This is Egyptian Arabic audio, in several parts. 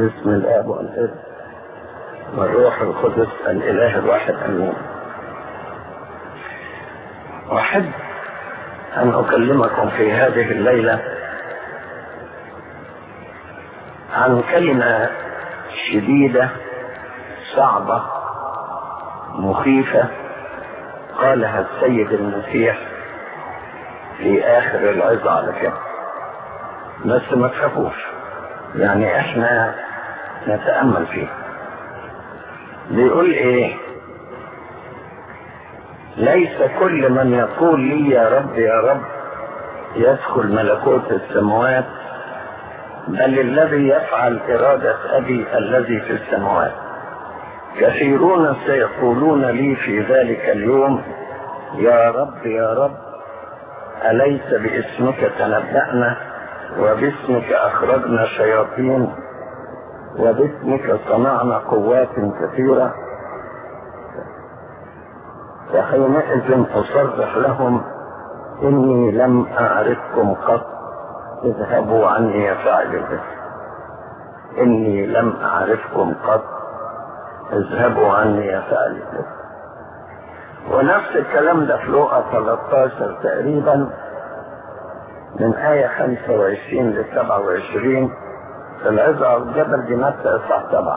باسم الاب والابن والروح القدس الاله الواحد امين احب ان اكلمكم في هذه الليله عن كلمه شديده صعبه مخيفه قالها السيد المسيح في اخر العظه على كده بس ما تخافوش يعني احنا نتامل فيه بيقول ايه ليس كل من يقول لي يا رب يا رب يدخل ملكوت السماوات بل الذي يفعل إرادة أبي الذي في السماوات كثيرون سيقولون لي في ذلك اليوم يا رب يا رب أليس باسمك تنبأنا وباسمك أخرجنا شياطين وباسمك صنعنا قوات كثيرة وحينئذ أصرح لهم إني لم أعرفكم قط اذهبوا عني يا فاعل الإثم إني لم أعرفكم قط اذهبوا عني يا فاعل الإثم ونفس الكلام ده في لقا 13 تقريبا من آية 25 ل 27 في العظة على الجبل دي متى إصحاح 7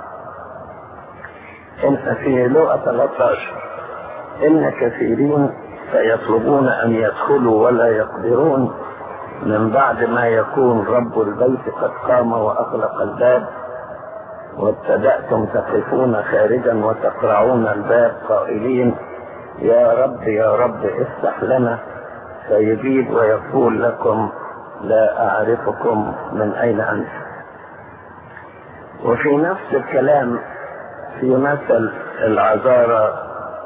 إن في لقا 13 إن كثيرين سيطلبون أن يدخلوا ولا يقدرون من بعد ما يكون رب البيت قد قام وأغلق الباب وابتدأتم تقفون خارجا وتقرعون الباب قائلين يا رب يا رب افتح لنا فيجيب ويقول لكم لا أعرفكم من أين أنت وفي نفس الكلام في مثل العذارى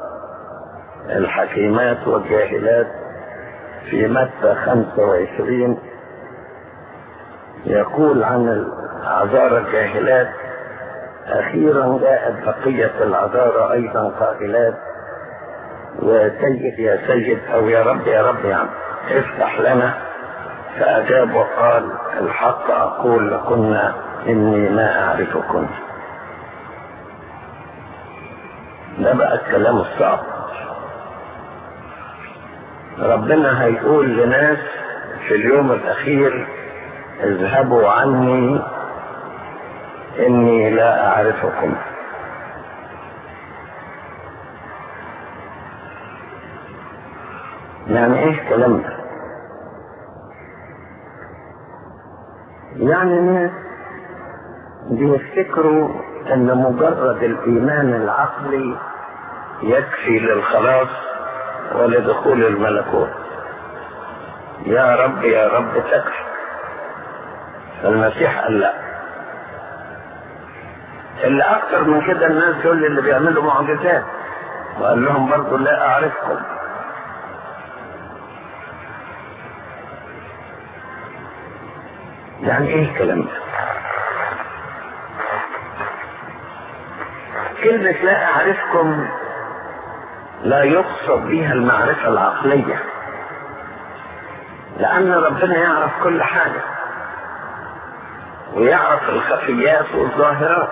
الحكيمات والجاهلات في متى 25 يقول عن العذارى الجاهلات أخيرا جاءت بقية العذارى أيضا قائلات يا سيد يا سيد أو يا رب يا رب يعني افتح لنا فأجاب وقال الحق أقول لكن إني ما أعرفكم ده بقى الكلام الصعب ربنا هيقول لناس في اليوم الأخير اذهبوا عني إني لا أعرفكم يعني ايه الكلام ده يعني الناس بيفتكروا ان مجرد الايمان العقلي يكفي للخلاص ولدخول الملكوت يا رب يا رب تكفي المسيح قال لا اللي اكتر من كده الناس دول اللي بيعملوا معجزات وقال لهم برضو لا اعرفكم يعني ايه الكلام ده كلمة لا اعرفكم لا يقصد بها المعرفة العقلية لأن ربنا يعرف كل حاجة ويعرف الخفيات والظاهرات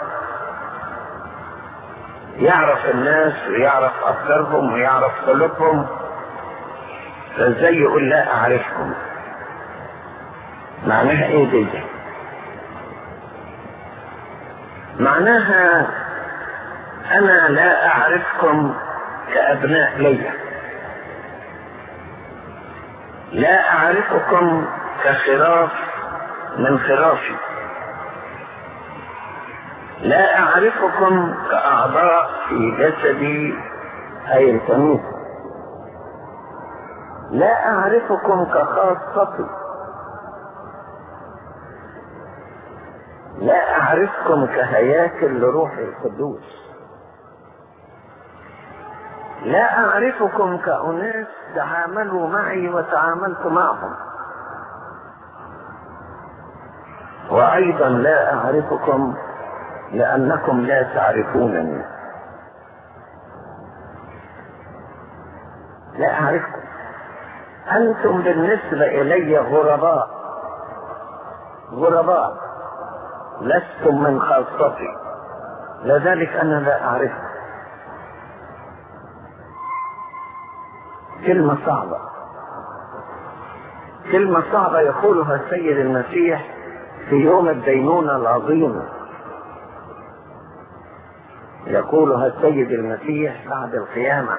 يعرف الناس ويعرف أفكارهم ويعرف قلوبهم فازاي يقول لا أعرفكم معناها ايه دي معناها انا لا اعرفكم كابناء لي لا اعرفكم كخراف من خرافي لا اعرفكم كاعضاء في جسدي اي الكنيسه لا اعرفكم كخاصتي لا أعرفكم كهياكل لروح القدوس لا أعرفكم كأناس تعاملوا معي وتعاملت معهم وأيضا لا أعرفكم لأنكم لا تعرفونني لا أعرفكم أنتم بالنسبة إلي غرباء غرباء لستم من خاصتي لذلك انا لا اعرفه كلمة صعبة كلمة صعبة يقولها السيد المسيح في يوم الدينونة العظيمة يقولها السيد المسيح بعد القيامة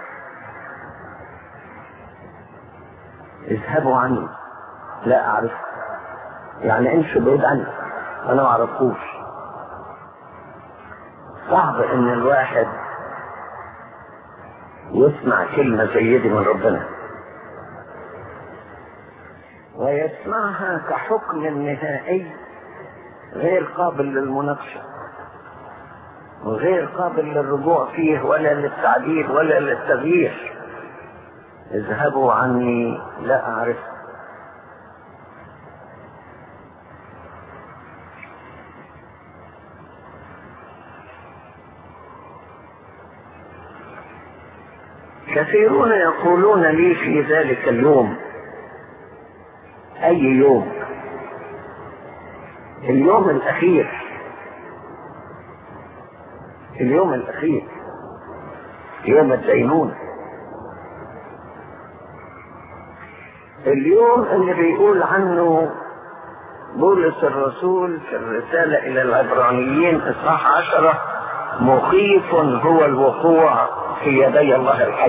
اذهبوا عني لا اعرف يعني امشوا بعيد عني انا ما اعرفوش صعب ان الواحد يسمع كلمة زي دي من ربنا ويسمعها كحكم نهائي غير قابل للمناقشة وغير قابل للرجوع فيه ولا للتعديل ولا للتغيير اذهبوا عني لا أعرف كثيرون يقولون لي في ذلك اليوم أي يوم اليوم الأخير اليوم الأخير يوم الدينونة اليوم اللي بيقول عنه بولس الرسول في الرسالة إلى العبرانيين إصحاح عشرة مخيف هو الوقوع في يدي الله الحي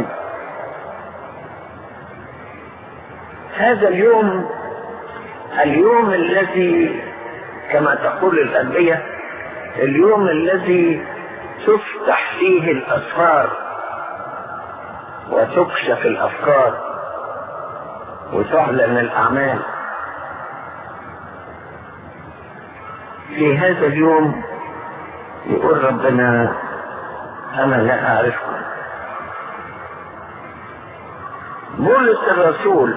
هذا اليوم اليوم الذي كما تقول الأنبياء اليوم الذي تفتح فيه الأسفار وتكشف الأفكار وتعلن الأعمال في هذا اليوم يقول ربنا أنا لا أعرفكم بولس الرسول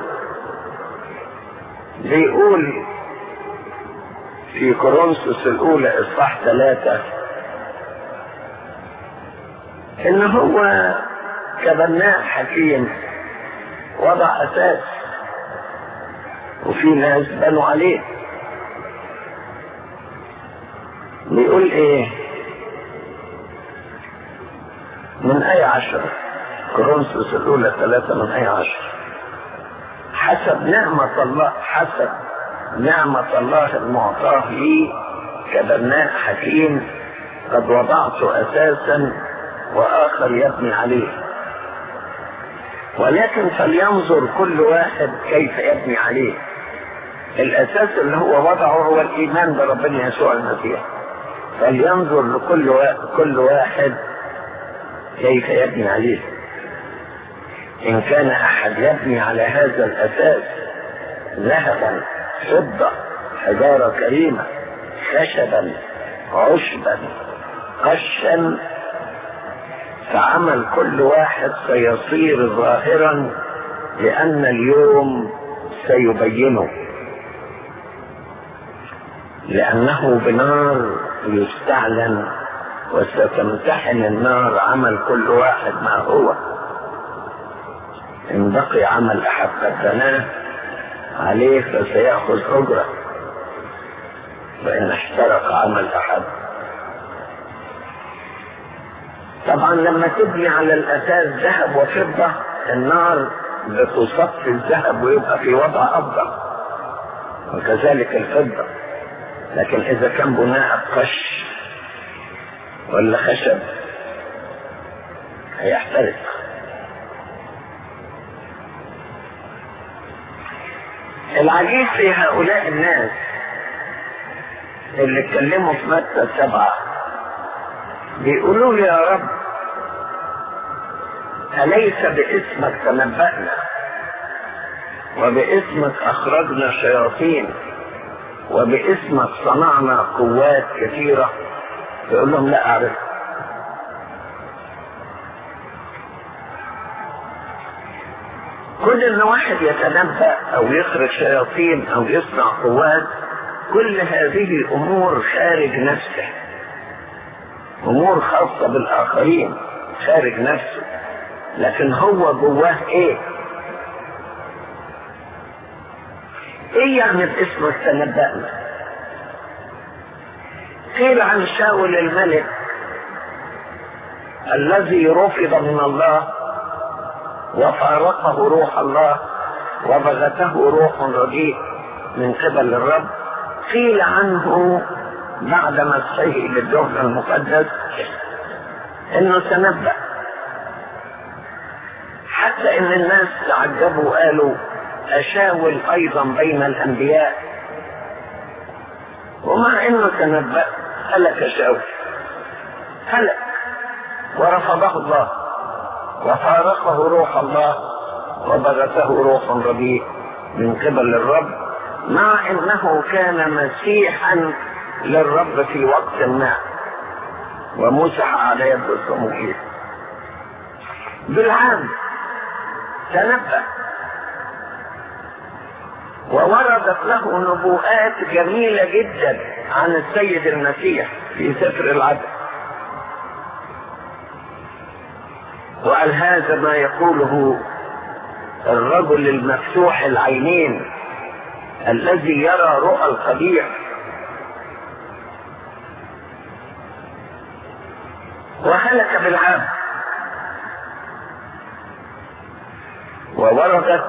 بيقول في كورنثوس الأولى إصحاح ثلاثة إن هو كبناء حكيم وضع أساس وفي ناس بنوا عليه بيقول إيه من آية عشرة كورنثوس الأولى ثلاثة من آية عشرة حسب نعمة الله حسب نعمة الله المعطاة لي كبناء حكيم قد وضعت أساسا وآخر يبني عليه ولكن فلينظر كل واحد كيف يبني عليه الأساس اللي هو وضعه هو الإيمان بربنا يسوع المسيح فلينظر لكل كل واحد كيف يبني عليه إن كان أحد يبني على هذا الأساس ذهبا فضة حجارة كريمة خشبا عشبا قشا فعمل كل واحد سيصير ظاهرا لأن اليوم سيبينه لأنه بنار يستعلن وستمتحن النار عمل كل واحد ما هو إن بقي عمل أحد قد بناه عليه فسيأخذ أجرة وإن احترق عمل أحد طبعا لما تبني على الأساس ذهب وفضة النار بتصفي الذهب ويبقى في وضع أفضل وكذلك الفضة لكن إذا كان بناء قش ولا خشب هيحترق العجيب في هؤلاء الناس اللي اتكلموا في متى سبعة بيقولوا لي يا رب أليس باسمك تنبأنا وباسمك أخرجنا شياطين وباسمك صنعنا قوات كثيرة يقول لهم لا أعرف كل ان واحد يتنبأ او يخرج شياطين او يصنع قوات كل هذه امور خارج نفسه امور خاصة بالاخرين خارج نفسه لكن هو جواه ايه ايه يعني باسمك تنبأنا قيل عن شاول الملك الذي رفض من الله وفارقه روح الله وبغته روح رديء من قبل الرب قيل عنه بعد مسحه للدهن المقدس انه تنبأ حتى ان الناس تعجبوا وقالوا اشاول ايضا بين الانبياء ومع انه تنبأ هلك شاول هلك ورفضه الله وفارقه روح الله وبغته روح رديء من قبل الرب مع انه كان مسيحا للرب في وقت ما ومسح على يد الصموئيل بالعام تنبأ ووردت له نبوءات جميلة جدا عن السيد المسيح في سفر العدل وقال هذا ما يقوله الرجل المفتوح العينين الذي يرى رؤى القبيح وهلك بالعام ووردت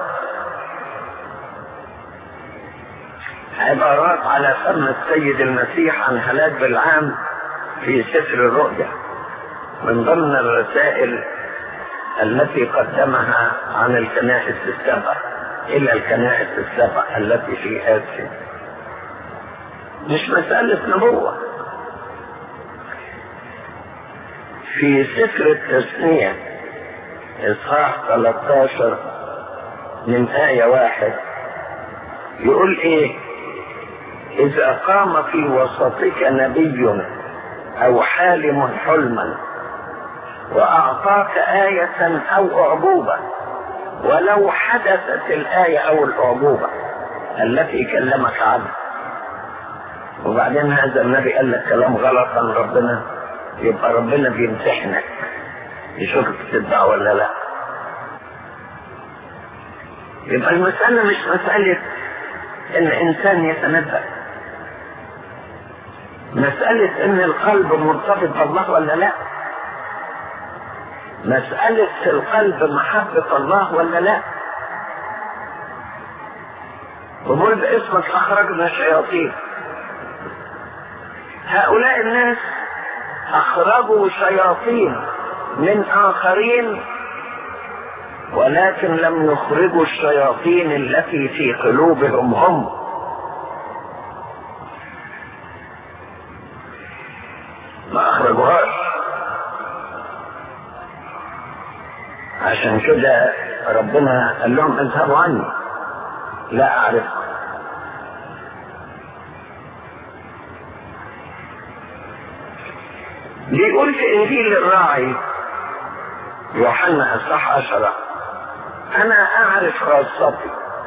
عبارات على فم السيد المسيح عن هلاك بالعام في سفر الرؤيا من ضمن الرسائل التي قدمها عن الكنائس السبع الى الكنائس السبع التي في اسيا مش مسألة نبوة في سفر التثنية اصحاح 13 من آية واحد يقول ايه اذا قام في وسطك نبي او حالم حلما واعطاك آية او اعجوبة ولو حدثت الآية او الاعجوبة التي كلمك عنها وبعدين هذا النبي قال لك كلام غلط عن ربنا يبقى ربنا بيمتحنك يشوفك تتبع ولا لا يبقى المسألة مش مسألة ان انسان يتنبأ مسألة ان القلب مرتبط بالله ولا لا مسألة في القلب محبة الله ولا لا وقول باسمك اخرجنا شياطين هؤلاء الناس اخرجوا شياطين من اخرين ولكن لم يخرجوا الشياطين التي في قلوبهم هم ما اخرجوهاش عشان كده ربنا قال لهم اذهبوا عني لا اعرفكم بيقول في انجيل الراعي يوحنا اصحاح عشرة انا اعرف خاصتي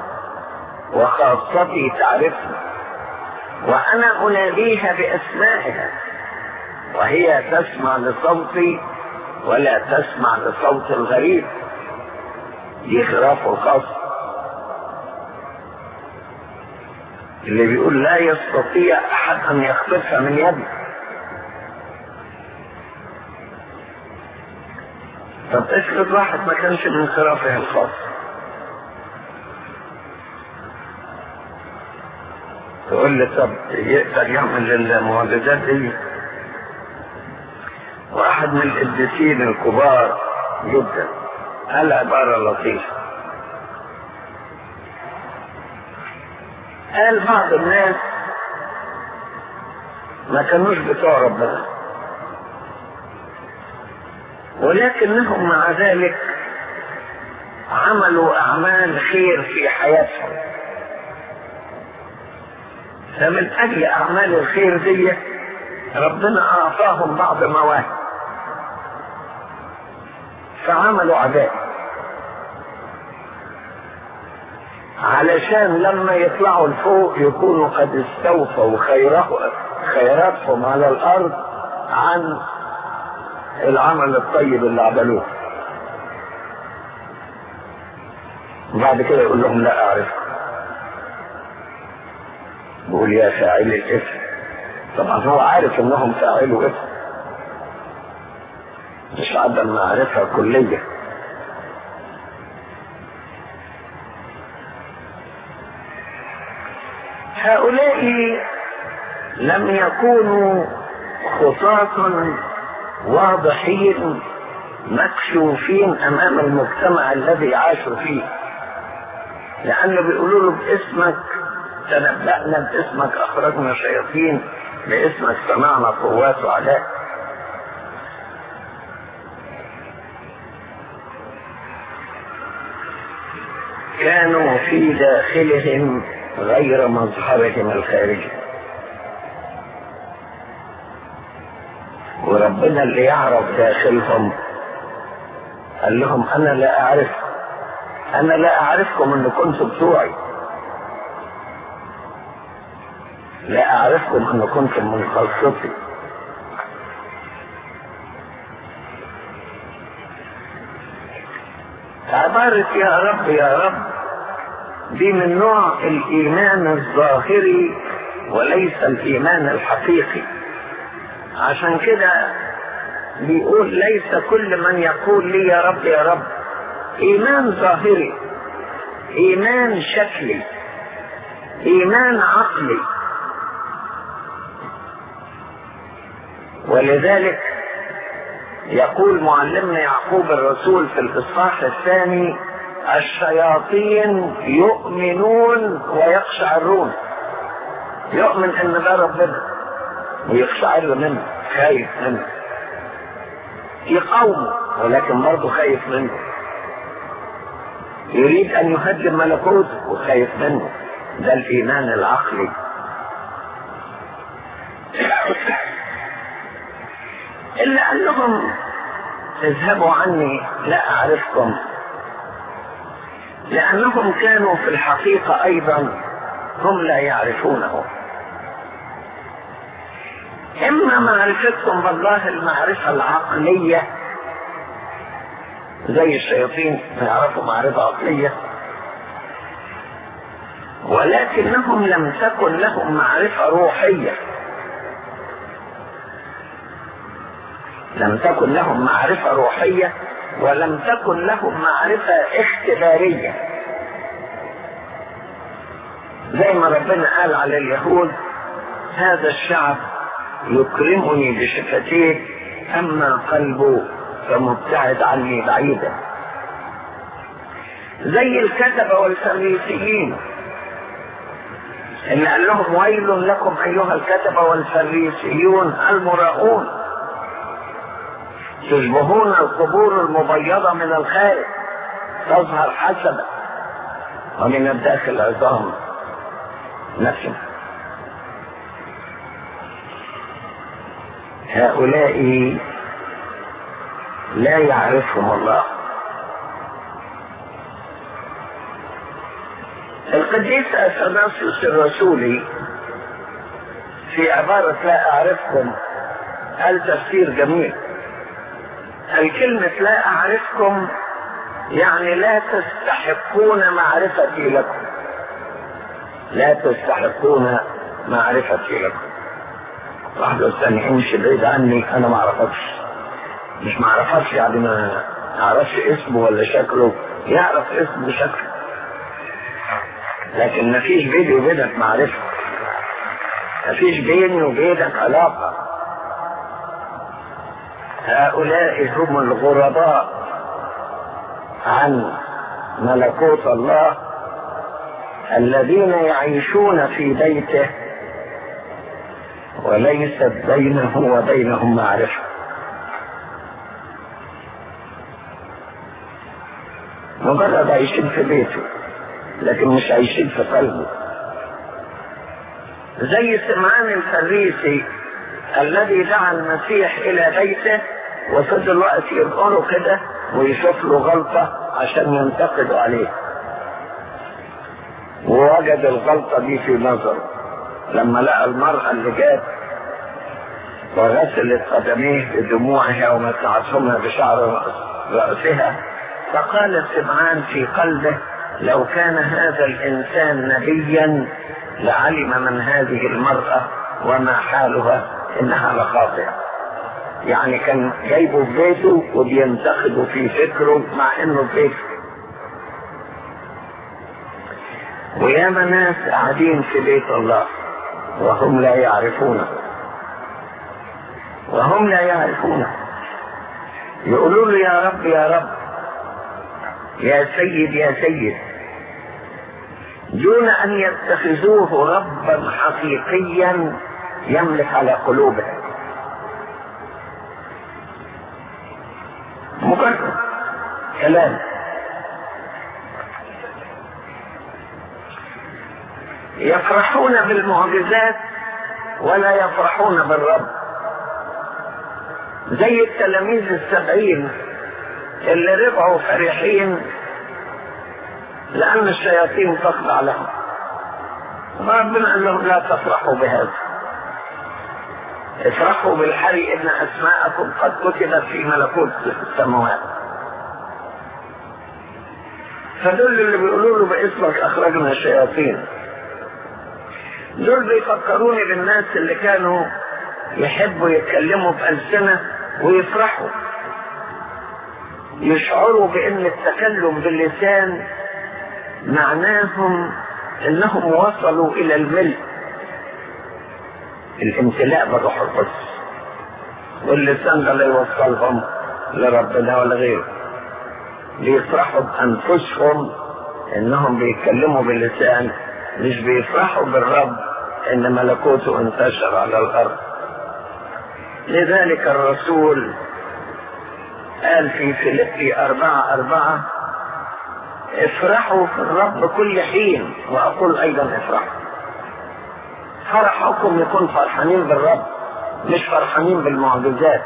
وخاصتي تعرفني وانا اناديها باسمائها وهي تسمع لصوتي ولا تسمع لصوت الغريب دي خرافه الخاصة اللي بيقول لا يستطيع احد ان يخطفها من يدي طب افرض واحد ما كانش من خرافه الخاص تقول لي طب يقدر يعمل المعجزات دي واحد من القديسين الكبار جدا قال عبارة لطيفة قال بعض الناس ما كانوش بتوع ربنا ولكنهم مع ذلك عملوا اعمال خير في حياتهم فمن اجل اعمال الخير دي ربنا اعطاهم بعض مواهب فعملوا عذاب علشان لما يطلعوا لفوق يكونوا قد استوفوا خيره خيراتهم على الارض عن العمل الطيب اللي عملوه وبعد كده يقول لهم لا اعرفكم بقول يا فاعل الاثم طبعا هو عارف انهم فاعلوا اسم مش عدم معرفة كلية هؤلاء لم يكونوا خطاة واضحين مكشوفين امام المجتمع الذي عاشوا فيه لانه بيقولوا له باسمك تنبأنا باسمك اخرجنا شياطين باسمك سمعنا قوات وعلاء كانوا في داخلهم غير مظهرهم الخارجي وربنا اللي يعرف داخلهم قال لهم انا لا اعرف انا لا اعرفكم ان كنتم بتوعي لا اعرفكم ان كنتم من خاصتي عبارة يا رب يا رب دي من نوع الايمان الظاهري وليس الايمان الحقيقي عشان كده بيقول ليس كل من يقول لي يا رب يا رب ايمان ظاهري ايمان شكلي ايمان عقلي ولذلك يقول معلمنا يعقوب الرسول في الاصحاح الثاني الشياطين يؤمنون ويقشعرون يؤمن ان ده ربنا ويقشعر منه خايف منه يقاومه ولكن برضه خايف منه يريد ان يهدم ملكوته وخايف منه ده الايمان العقلي الا انهم اذهبوا عني لا اعرفكم لانهم كانوا في الحقيقه ايضا هم لا يعرفونه اما معرفتهم بالله المعرفه العقليه زي الشياطين يعرفوا معرفه عقليه ولكنهم لم تكن لهم معرفه روحيه لم تكن لهم معرفه روحيه ولم تكن لهم معرفه اختباريه زي ما ربنا قال على اليهود هذا الشعب يكرمني بشفتيه اما قلبه فمبتعد عني بعيدا زي الكتبة والفريسيين اللي قال لهم ويل لكم ايها الكتبة والفريسيون المراؤون تشبهون القبور المبيضة من الخارج تظهر حسبة ومن الداخل عظام نفسه هؤلاء لا يعرفهم الله القديس اثناسيوس الرسولي في عبارة لا اعرفكم قال تفسير جميل الكلمة لا اعرفكم يعني لا تستحقون معرفتي لكم لا تستحقون معرفتي لكم واحد الثاني امشي بعيد عني انا ما اعرفكش مش ما اعرفكش يعني ما اعرفش اسمه ولا شكله يعرف اسمه وشكله لكن ما فيش بيني وبينك معرفة ما فيش بيني وبينك علاقة هؤلاء هم الغرباء عن ملكوت الله الذين يعيشون في بيته وليست بينه وبينهم معرفة مجرد عايشين في بيته لكن مش عايشين في قلبه زي سمعان الفريسي الذي دعا المسيح الى بيته وفضل وقت يدعوه كده ويشوف له غلطة عشان ينتقدوا عليه ووجد الغلطة دي في نظره لما لقى المرأة اللي جات وغسلت قدميه بدموعها ومسعتهما بشعر رأسها فقال سمعان في قلبه لو كان هذا الإنسان نبيا لعلم من هذه المرأة وما حالها انها لخاطئه يعني كان جايبه في بيته وبينتقده في فكره مع انه في بيته وياما ناس قاعدين في بيت الله وهم لا يعرفونه وهم لا يعرفونه يقولوا له يا رب يا رب يا سيد يا سيد دون ان يتخذوه ربا حقيقيا يملك على قلوبهم مجرد كلام يفرحون بالمعجزات ولا يفرحون بالرب زي التلاميذ السبعين اللي رجعوا فرحين لأن الشياطين تخضع لهم ربنا قال لهم لا تفرحوا بهذا افرحوا بالحري ان اسماءكم قد كتبت في ملكوت السماوات فدول اللي بيقولوا له باسمك اخرجنا الشياطين دول بيفكروني بالناس اللي كانوا يحبوا يتكلموا بألسنة ويفرحوا يشعروا بأن التكلم باللسان معناهم انهم وصلوا الى الملك الامتلاء بالروح القدس واللسان ده لا يوصلهم لربنا ولا غيره بيفرحوا بانفسهم انهم بيتكلموا باللسان مش بيفرحوا بالرب ان ملكوته انتشر على الارض لذلك الرسول قال في فيليبي أربعة أربعة افرحوا في الرب كل حين وأقول أيضا افرحوا فرحكم يكون فرحانين بالرب مش فرحانين بالمعجزات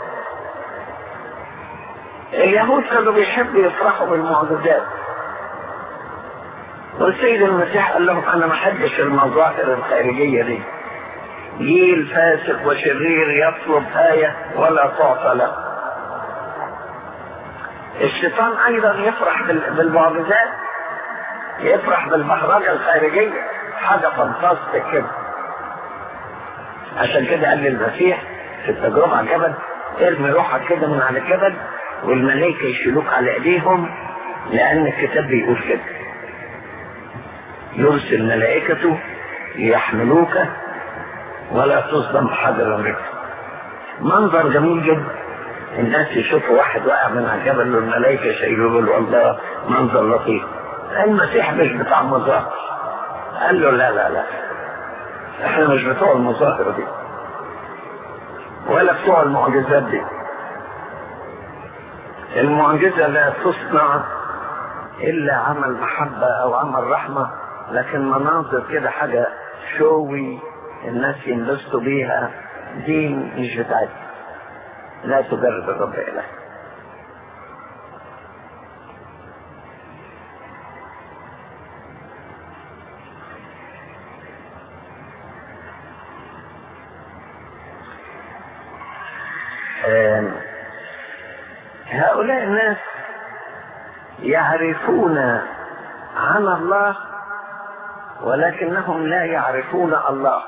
اليهود كانوا بيحبوا يفرحوا بالمعجزات والسيد المسيح قال لهم انا ما احبش المظاهر الخارجيه دي جيل فاسق وشرير يطلب آية ولا تعطى له الشيطان أيضا يفرح بالمعجزات يفرح بالبهرجة الخارجية حاجة فانتاستيك كده عشان كده قال للمسيح في التجربة على الجبل ارمي روحك كده من على الجبل والملائكة يشيلوك على ايديهم لأن الكتاب بيقول كده يرسل ملائكته يحملوك ولا تصدم بحجر الرجل منظر جميل جدا الناس يشوفوا واحد واقع من على الجبل والملائكة شايلوه له الله منظر لطيف المسيح مش بتاع مظاهر قال له لا لا لا احنا مش بتوع المظاهر دي ولا بتوع المعجزات دي المعجزة لا تصنع إلا عمل محبة أو عمل رحمة لكن مناظر كده حاجة شوي الناس ينبسطوا بيها دي مش بتاعتنا لا تجرب الرب إله هؤلاء الناس يعرفون عن الله ولكنهم لا يعرفون الله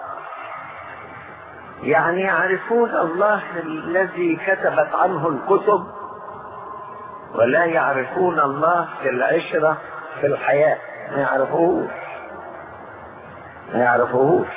يعني يعرفون الله الذي كتبت عنه الكتب ولا يعرفون الله في العشرة في الحياة ما يعرفوهوش ما يعرفوهوش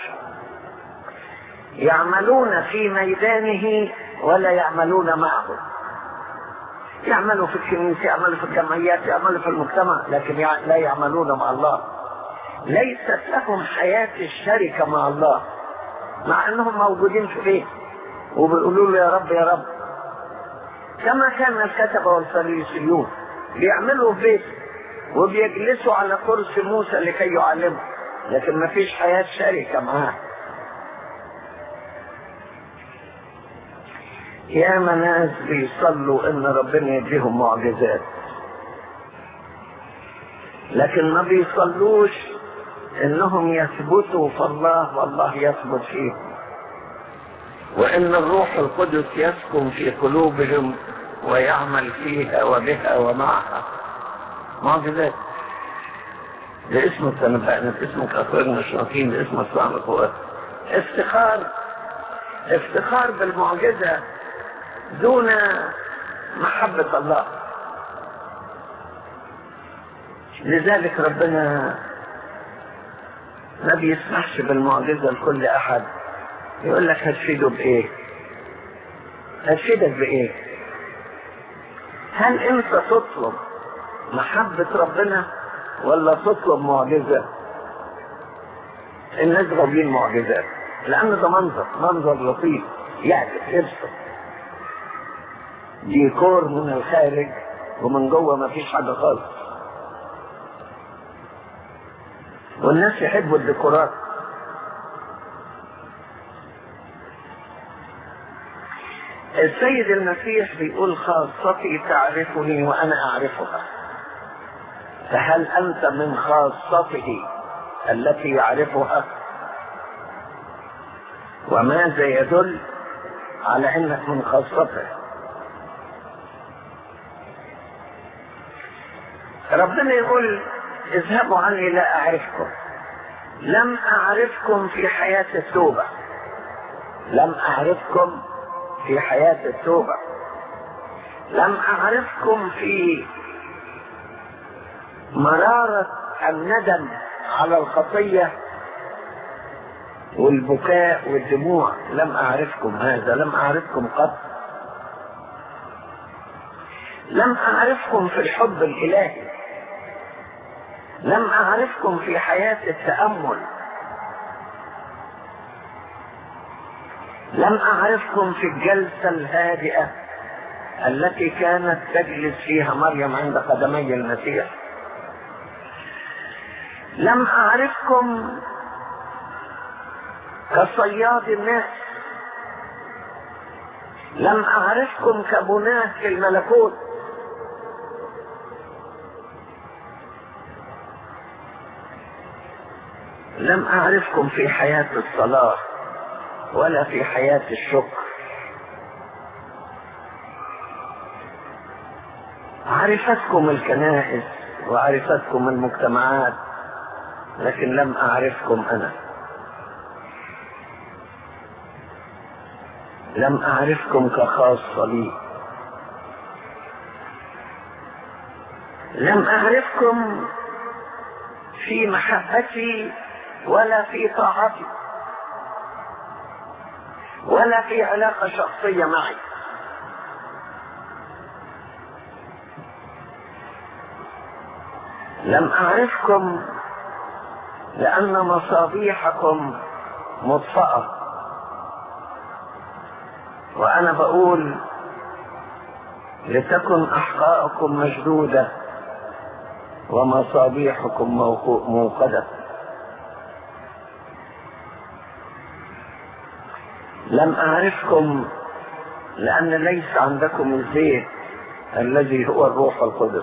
يعملون في ميدانه ولا يعملون معه يعملوا في الكنيسة يعملوا في الجمعيات يعملوا في المجتمع لكن لا يعملون مع الله ليست لهم حياة الشركة مع الله مع انهم موجودين في بيت وبيقولوا له يا رب يا رب كما كان الكتبة والفريسيون بيعملوا في بيت وبيجلسوا على كرسي موسى لكي يعلمه لكن ما فيش حياة شركة معاه ياما ناس بيصلوا ان ربنا يديهم معجزات لكن ما بيصلوش انهم يثبتوا في الله والله يثبت فيهم وان الروح القدس يسكن في قلوبهم ويعمل فيها وبها ومعها معجزات لاسمك تنبأنا اسمك أخرجنا الشياطين اسمك صانع القوات افتخار افتخار بالمعجزة دون محبة الله لذلك ربنا ما بيسمحش بالمعجزة لكل أحد يقول لك هتفيده بإيه؟ هتفيدك بإيه؟ هل أنت تطلب محبة ربنا ولا تطلب معجزة؟ الناس غاويين معجزات لأن ده منظر منظر لطيف يعجب يبسط ديكور من الخارج ومن جوه ما فيش حاجة خالص والناس يحبوا الديكورات السيد المسيح بيقول خاصتي تعرفني وانا اعرفها فهل انت من خاصته التي يعرفها وماذا يدل على انك من خاصته ربنا يقول اذهبوا عني لا اعرفكم لم اعرفكم في حياة التوبة لم اعرفكم في حياة التوبة لم اعرفكم في مرارة الندم على الخطية والبكاء والدموع لم اعرفكم هذا لم اعرفكم قط لم اعرفكم في الحب الالهي لم اعرفكم في حياة التأمل لم اعرفكم في الجلسة الهادئة التي كانت تجلس فيها مريم عند قدمي المسيح لم اعرفكم كصياد الناس لم اعرفكم كبناة في الملكوت لم اعرفكم في حياة الصلاة ولا في حياة الشكر عرفتكم الكنائس وعرفتكم المجتمعات لكن لم اعرفكم انا لم اعرفكم كخاصة لي لم اعرفكم في محبتي ولا في طاعتي ولا في علاقة شخصية معي لم أعرفكم لأن مصابيحكم مطفأة وأنا بقول لتكن أحقاءكم مشدودة ومصابيحكم موقدة لم أعرفكم لأن ليس عندكم الزيت الذي هو الروح القدس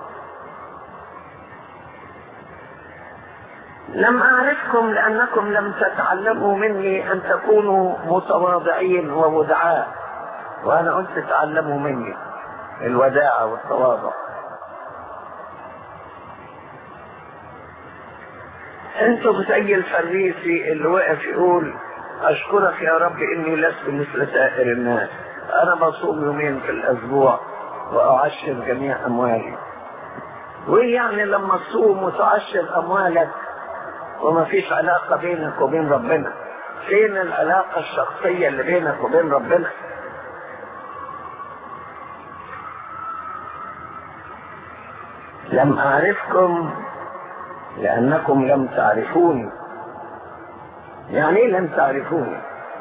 لم أعرفكم لأنكم لم تتعلموا مني أن تكونوا متواضعين وودعاء وأنا قلت تعلموا مني الوداعة والتواضع انتوا زي الفريسي اللي وقف يقول اشكرك يا رب اني لست مثل سائر الناس انا بصوم يومين في الاسبوع واعشر جميع اموالي وايه يعني لما تصوم وتعشر اموالك وما فيش علاقة بينك وبين ربنا فين العلاقة الشخصية اللي بينك وبين ربنا لم أعرفكم لأنكم لم تعرفوني يعني ايه لم تعرفوني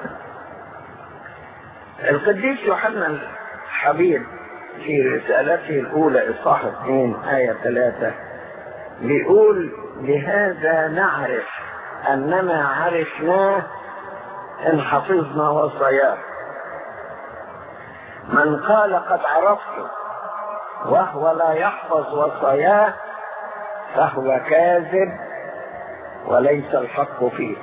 القديس يوحنا الحبيب في رسالته الأولى إصحاح 2 آية 3 بيقول لهذا نعرف أننا عرفناه إن حفظنا وصاياه من قال قد عرفته وهو لا يحفظ وصاياه فهو كاذب وليس الحق فيه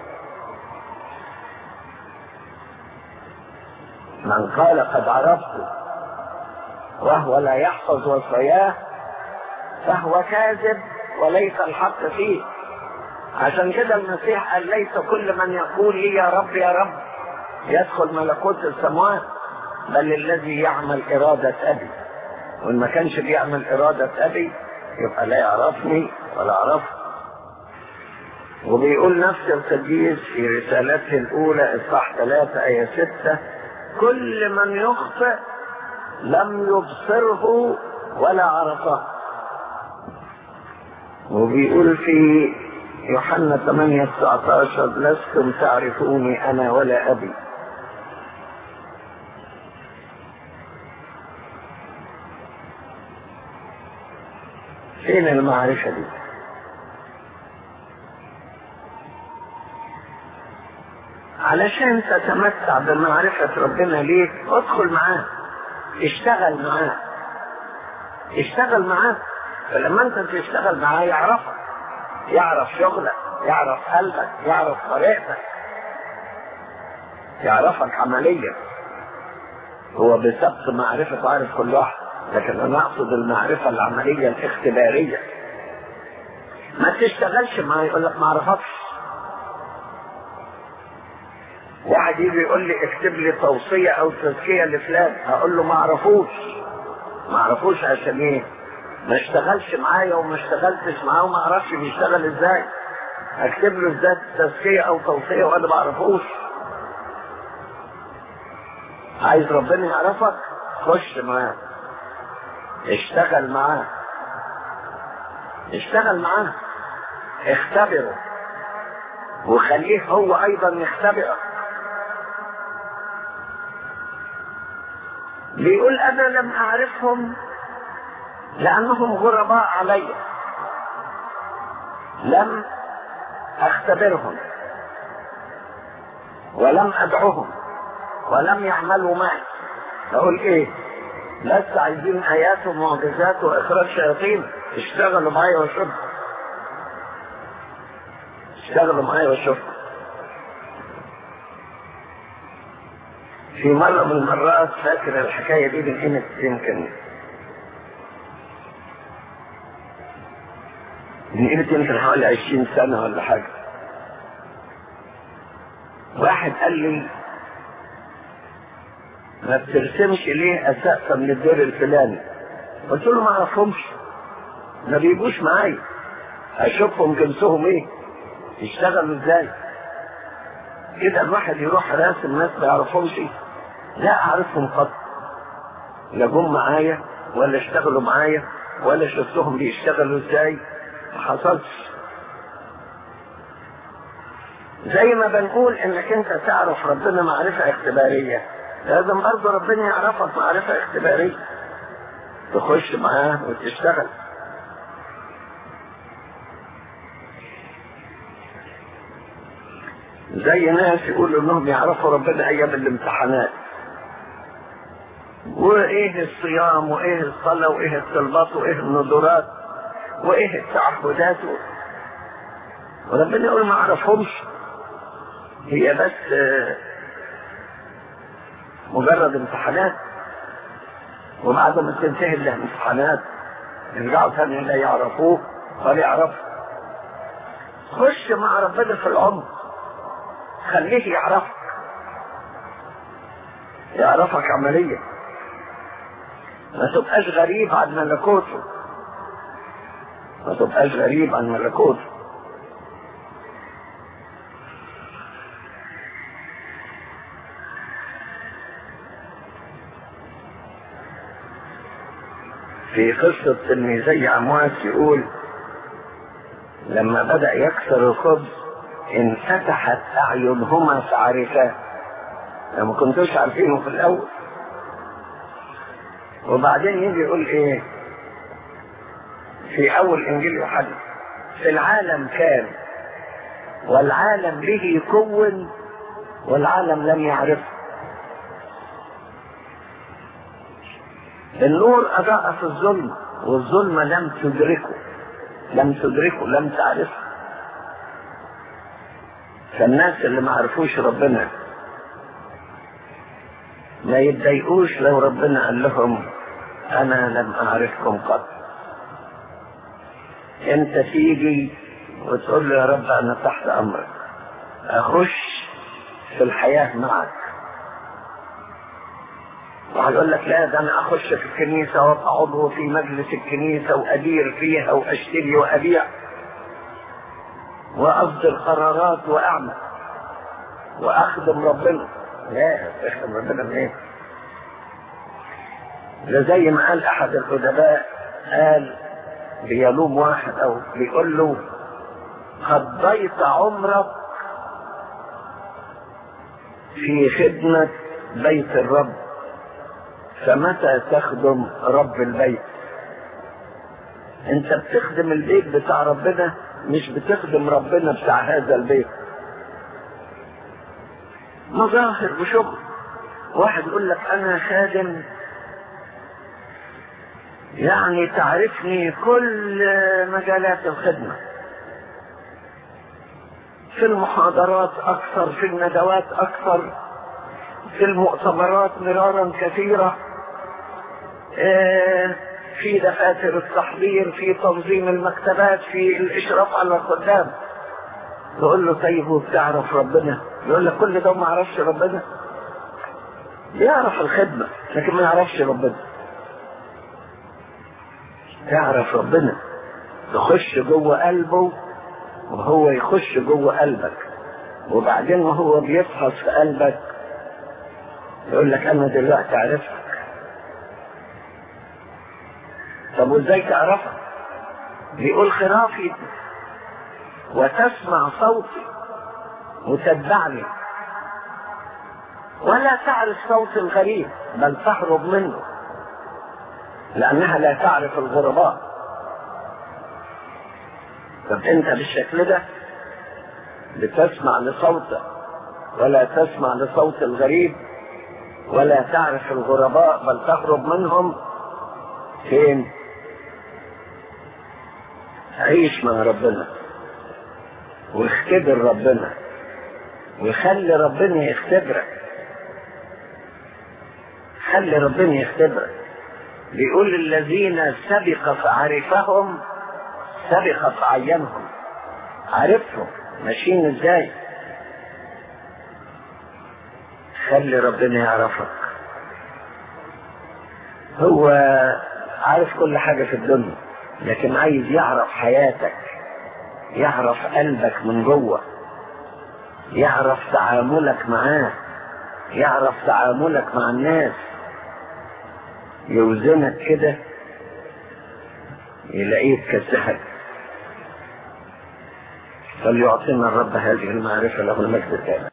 من قال قد عرفته وهو لا يحفظ وصاياه فهو كاذب وليس الحق فيه عشان كده المسيح قال ليس كل من يقول لي يا رب يا رب يدخل ملكوت السماوات بل الذي يعمل إرادة أبي وإن ما كانش بيعمل إرادة أبي يبقى لا يعرفني ولا أعرفه وبيقول نفس القديس في رسالته الأولى إصحاح 3 آية 6 كل من يخطئ لم يبصره ولا عرفه وبيقول في يوحنا 8 19 لستم تعرفوني أنا ولا أبي فين المعرفة دي علشان تتمتع بمعرفة ربنا ليك ادخل معاه اشتغل معاه اشتغل معاه فلما انت تشتغل معاه يعرفك يعرف شغلك يعرف قلبك يعرف طريقتك يعرفك عمليا هو بسبب معرفة عارف كل واحد لكن انا اقصد المعرفة العملية الاختبارية ما تشتغلش معاه يقول لك ما اعرفكش واحد يجي يقول لي اكتب لي توصية او تزكية لفلان اقول له ما اعرفوش ما اعرفوش عشان ايه ما اشتغلش معايا وما اشتغلتش معاه وما اعرفش بيشتغل ازاي اكتب له ازاي تزكية او توصية وانا ما اعرفوش عايز ربنا يعرفك خش معاه اشتغل معاه اشتغل معاه اختبره وخليه هو ايضا يختبرك بيقول انا لم اعرفهم لانهم غرباء علي لم اختبرهم ولم ادعوهم ولم يعملوا معي اقول ايه لسه عايزين ايات ومعجزات واخراج شياطين اشتغلوا معايا وشوفوا اشتغلوا معايا وشوفوا في مرة من المرات فاكر الحكاية دي من قيمة يمكن من قيمة يمكن حوالي عشرين سنة ولا حاجة واحد قال لي ما بترسمش ليه اسقفة من الدور الفلاني قلت له ما اعرفهمش ما بيجوش معايا اشوفهم جنسهم ايه يشتغلوا ازاي كده الواحد يروح راسم ناس ما يعرفهمش لا اعرفهم قط لا جم معايا ولا اشتغلوا معايا ولا شفتهم بيشتغلوا ازاي ما حصلش زي ما بنقول انك انت تعرف ربنا معرفة اختبارية لازم برضه ربنا يعرفك معرفة اختبارية تخش معاه وتشتغل زي ناس يقولوا انهم يعرفوا ربنا ايام الامتحانات وايه الصيام وايه الصلاة وايه الطلبات وايه النذورات وايه التعهدات وربنا يقول ما اعرفهمش هي بس مجرد امتحانات وبعد ما تنتهي الامتحانات يرجعوا ثاني لا يعرفوه ولا يعرفوا خش مع ربنا في العمر خليه يعرفك يعرفك عمليا ما تبقاش غريب عن ملكوته ما تبقاش غريب عن ملكوته في قصة تلميذي عمواس يقول لما بدأ يكسر الخبز انفتحت أعينهما فعرفاه لما كنتوش عارفينه في الأول وبعدين يجي يقول إيه في أول إنجيل يوحنا في العالم كان والعالم به كون والعالم لم يعرفه النور أضاء في الظلم والظلمة لم تدركه لم تدركه لم تعرفه فالناس اللي ما عرفوش ربنا ما يتضايقوش لو ربنا قال لهم انا لم اعرفكم قط انت تيجي وتقول له يا رب انا تحت امرك اخش في الحياة معك وهيقول لك لا ده انا اخش في الكنيسة وابقى عضو في مجلس الكنيسة وادير فيها واشتري وابيع واصدر قرارات واعمل واخدم ربنا لا اخدم ربنا منين ده زي ما قال احد الادباء قال بيلوم واحد او بيقول له قضيت عمرك في خدمة بيت الرب فمتى تخدم رب البيت انت بتخدم البيت بتاع ربنا مش بتخدم ربنا بتاع هذا البيت مظاهر وشغل واحد يقول لك انا خادم يعني تعرفني كل مجالات الخدمة في المحاضرات اكثر في الندوات اكثر في المؤتمرات مرارا كثيرة في دفاتر التحضير في تنظيم المكتبات في الاشراف على الخدام تقول له طيب وبتعرف ربنا يقول لك كل ده ما يعرفش ربنا يعرف الخدمة لكن ما يعرفش ربنا تعرف ربنا تخش جوه قلبه وهو يخش جوه قلبك وبعدين وهو بيفحص في قلبك يقول لك انا دلوقتي عرفتك طب وازاي تعرفها بيقول خرافي وتسمع صوتي وتتبعني ولا تعرف صوت الغريب بل تهرب منه لانها لا تعرف الغرباء طب انت بالشكل ده بتسمع لصوته ولا تسمع لصوت الغريب ولا تعرف الغرباء بل تهرب منهم فين عيش مع ربنا واختبر ربنا وخلي ربنا يختبرك خلي ربنا يختبرك بيقول الذين سبق فعرفهم سبق فعينهم عرفهم ماشيين ازاي خلي ربنا يعرفك هو عارف كل حاجة في الدنيا لكن عايز يعرف حياتك يعرف قلبك من جوه يعرف تعاملك معاه يعرف تعاملك مع الناس يوزنك كده يلاقيك كالذهب فليعطينا الرب هذه المعرفة له المجد الدائم